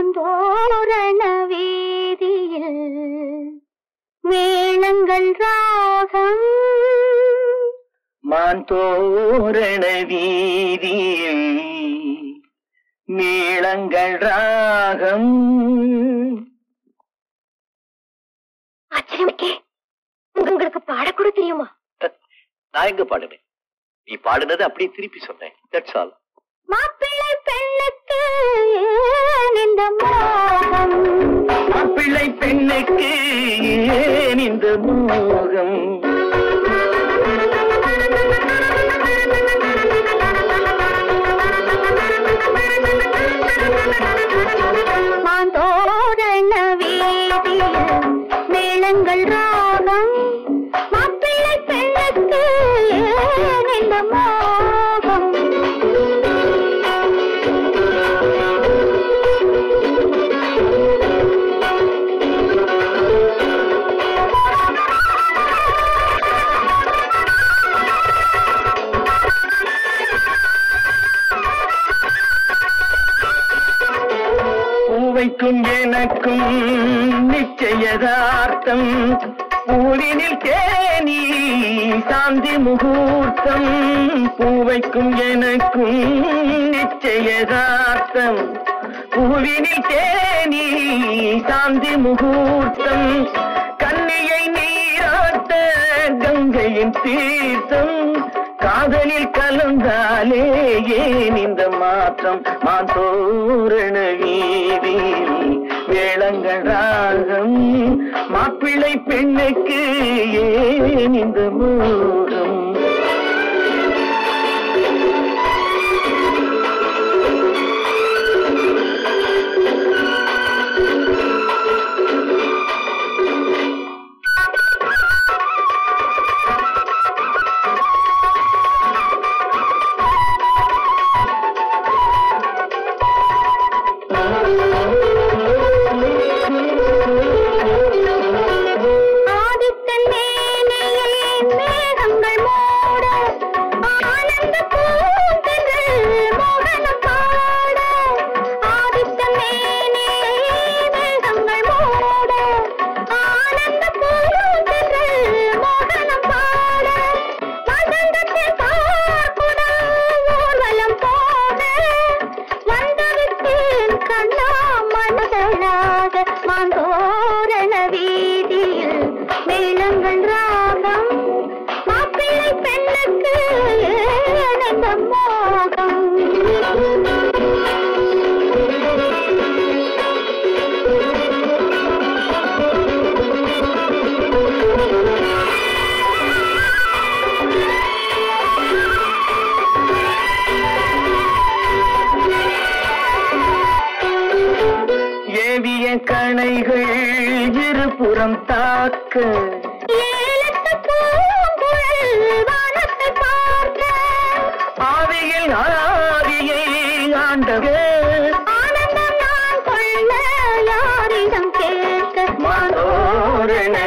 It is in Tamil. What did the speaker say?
மாந்தோரண வீதியில் மேளங்கள் ராகம் மாந்தோரண வீதியில் மேளங்கள் ராகம் ஆச்சரியமிக்கே உங்களுக்கு பாடக்கூட தெரியுமா நான் எங்க பாடுனேன் நீ பாடுனது அப்படியே திருப்பி சொன்னேன் தட்ஸ் ஆல் மாப்பிள்ளை பெண்ணுக்கு ஏன் இந்த மோகம் மாப்பிள்ளை பெண்ணுக்கு ஏன் இந்த மோகம் மாந்தோரண வீதியில் மேளங்கள் ராகம் மாப்பிள்ளை பெண்ணுக்கு ஏன் இந்த மோகம் பூவைக்கும் எனக்கும் நிச்சயதார்த்தம் பூவினில் தேனி சாந்தி முகூர்த்தம் பூவைக்கும் எனக்கும் நிச்சயதார்த்தம் பூவினில் தேனி சாந்தி முகூர்த்தம் கன்னியை நீராட்ட கங்கையின் தீர்த்தம் காதலில் கலந்தாலே ஏன் இந்த மாற்றம் மாந்தோரண வீதியில் வேளங்கள் ராகம் மாப்பிள்ளை பெண்ணுக்கு ஏன் இந்த மோகம் ஆதித்தன் மேனியை மேகங்கள் மூட ஆனந்த பூந்தென்றல் மோகனம் பாட ஆதித்தன் மேனியை மேகங்கள் மூட ஆனந்த பூந்தென்றல் மோகனம் பாட வசந்தத்தில் பார்க்குடல் ஊர்வலம் போக வந்தவிட்டேன் கண்ணா மனதழாக மாந்தோரண வீதியில் மேளங்கள் ராகம் மாப்பிள்ளை பெண்ணுக்கு ஏன் இந்த மோகம் ஏவிய கணைகள் இருபுறம் தாக்க ஏலத்து பூங்குழல் வானத்தை பார்க்க ஆவியில் ஆவியை ஆண்டவர் ஆனந்தம் நான் கொள்ள யாரிடம் கேட்க மாதோரண